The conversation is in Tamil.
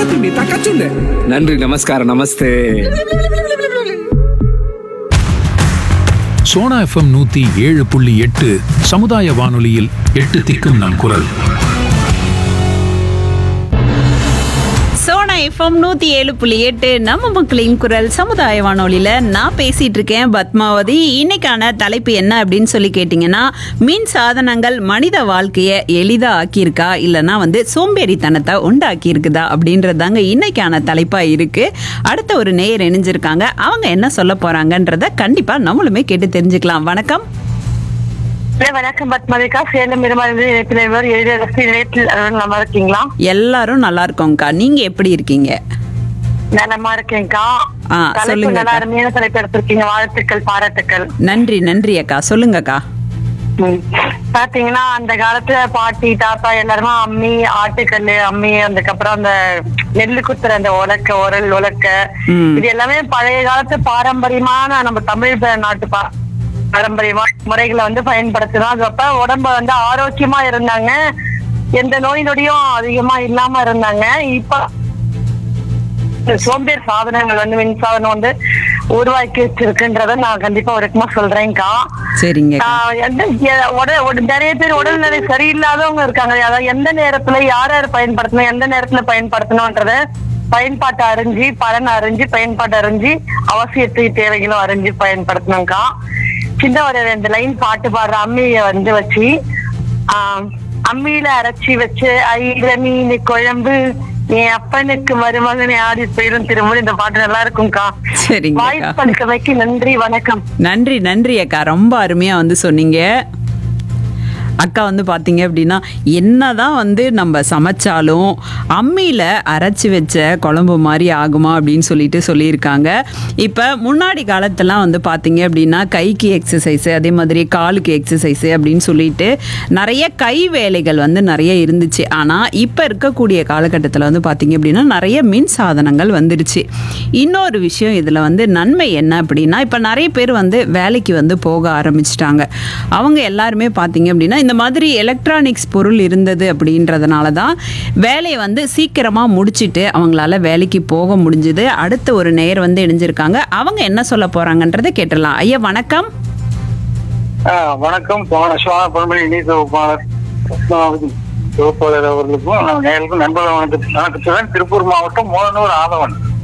தக்கத்துண்டு தக்கச்சுண்டு நன்றி நமஸ்காரம் நமஸ்தே சோனா எஃப்எம் நூத்தி ஏழு புள்ளி எட்டு சமுதாய வானொலியில் எட்டு திக்கும் நம் குரல் சோனா எஃப்எம் நூத்தி ஏழு புள்ளி எட்டு நம்ம மக்களின் குரல் சமுதாய வானொலியில நான் பேசிட்டு இருக்கேன் பத்மாவதி இன்னைக்கான தலைப்பு என்ன அப்படின்னு சொல்லி கேட்டிங்கன்னா மின் சாதனங்கள் மனித வாழ்க்கையை எளிதா ஆக்கியிருக்கா இல்லைன்னா வந்து சோம்பேறித்தனத்தை உண்டாக்கி இருக்குதா அப்படின்றதாங்க இன்னைக்கான தலைப்பா இருக்கு அடுத்த ஒரு நேயர் இணைஞ்சிருக்காங்க அவங்க என்ன சொல்ல போறாங்கன்றத கண்டிப்பா நம்மளுமே கேட்டு தெரிஞ்சுக்கலாம் வணக்கம் இல்ல, வணக்கம் பத்மதிகா சேலம் இருமாதி இணைப்பினர் எழுதிய ரசி நிலையத்தில் அலுவலர் நல்லா இருக்கீங்களா எல்லாரும் நல்லா இருக்கோங்கக்கா நீங்க எப்படி இருக்கீங்க நலமா இருக்கேன்க்கா ஆ, தலைப்பு சொல்லுங்கக்கா. நல்லா அருமையான தலைப்பு எடுத்திருக்கீங்க வாழ்த்துக்கள் பாராட்டுக்கள் நன்றி நன்றி அக்கா சொல்லுங்கக்கா ம். பாத்தீங்கன்னா அந்த காலத்துல பாட்டி தாத்தா எல்லாருமே அம்மி ஆட்டுக்கல்லு அம்மி அதுக்கப்புறம் அந்த நெல்லு குத்துற அந்த உலக்க உரல் உலக்க ம். இது எல்லாமே பழைய காலத்து பாரம்பரியமான நம்ம தமிழ் ப- நாட்டு பா பாரம்பரியமான முறைகளை வந்து பயன்படுத்தினோம் அது அப்ப உடம்ப வந்து ஆரோக்கியமா இருந்தாங்க எந்த நோய் நொடியும் அதிகமா இல்லாம இருந்தாங்க இப்ப இந்த சோம்பேறி சாதனங்கள் வந்து மின் சாதனம் வந்து உருவாக்கி வச்சிருக்குன்றத நான் கண்டிப்பா ஒருக்குமா சொல்றேன்க்கா சரிங்க ஆஹ் எந்த எ- உட- உட- நிறைய பேர் உடல்நிலை சரியில்லாதவங்க இருக்காங்க அதாவது எந்த நேரத்துல யார் யார் பயன்படுத்தணும் எந்த நேரத்துல பயன்படுத்தணும்ன்றத பயன்பாட்டை அறிஞ்சு பலன் அறிஞ்சு பயன்பாட்டை அறிஞ்சு அவசியத்தை தேவைகளும் அறிஞ்சு பயன்படுத்தணும்க்கா சின்ன ஒரு ரெண்டு லைன் பாட்டு பாடுற அம்மிய வந்து வச்சு ஆஹ் அம்மியில அரைச்சி வச்சு ஐல மீன் குழம்பு என் அப்பனுக்கு மருமகனை ஆடி போயிடும் திரும்ப இந்த பாட்டு நல்லா இருக்கும்க்கா சரிங்க அக்கா. வாய்ப்பளிக்கமைக்கு நன்றி வணக்கம் நன்றி நன்றி அக்கா ரொம்ப அருமையா வந்து சொன்னீங்க அக்கா வந்து பார்த்தீங்க அப்படின்னா என்னதான் வந்து நம்ம சமைச்சாலும் அம்மியில் அரைச்சி வச்ச குழம்பு மாதிரி ஆகுமா அப்படின்னு சொல்லிட்டு சொல்லியிருக்காங்க இப்போ முன்னாடி காலத்தெல்லாம் வந்து பார்த்தீங்க அப்படின்னா கைக்கு எக்ஸசைஸு அதே மாதிரி காலுக்கு எக்ஸசைஸு அப்படின்னு சொல்லிட்டு நிறைய கை வேலைகள் வந்து நிறைய இருந்துச்சு ஆனால் இப்போ இருக்கக்கூடிய காலகட்டத்தில் வந்து பார்த்தீங்க அப்படின்னா நிறைய மின் சாதனங்கள் வந்துருச்சு இன்னொரு விஷயம் இதில் வந்து நன்மை என்ன அப்படின்னா இப்போ நிறைய பேர் வந்து வேலைக்கு வந்து போக ஆரம்பிச்சிட்டாங்க அவங்க எல்லாருமே பார்த்தீங்க அப்படின்னா இந்த மாதிரி எலக்ட்ரானிக்ஸ் பொருள் இருந்தது அப்படின்றதுனால தான் வேலையை வந்து சீக்கிரமாக முடிச்சிட்டு அவங்களால வேலைக்கு போக முடிஞ்சுது அடுத்த ஒரு நேர் வந்து இணைஞ்சிருக்காங்க அவங்க என்ன சொல்ல போகிறாங்கன்றதை கேட்டுடலாம் ஐயா வணக்கம் ஆ, வணக்கம் போன சுவாமி பரம்பரை இணை தொகுப்பாளர் பத்மாவதி தொகுப்பாளர் அவர்களுக்கும் நேர்களுக்கும் நண்பர்கள் வணக்கத்துடன் திருப்பூர் மாவட்டம் மோகனூர் ஆதவன்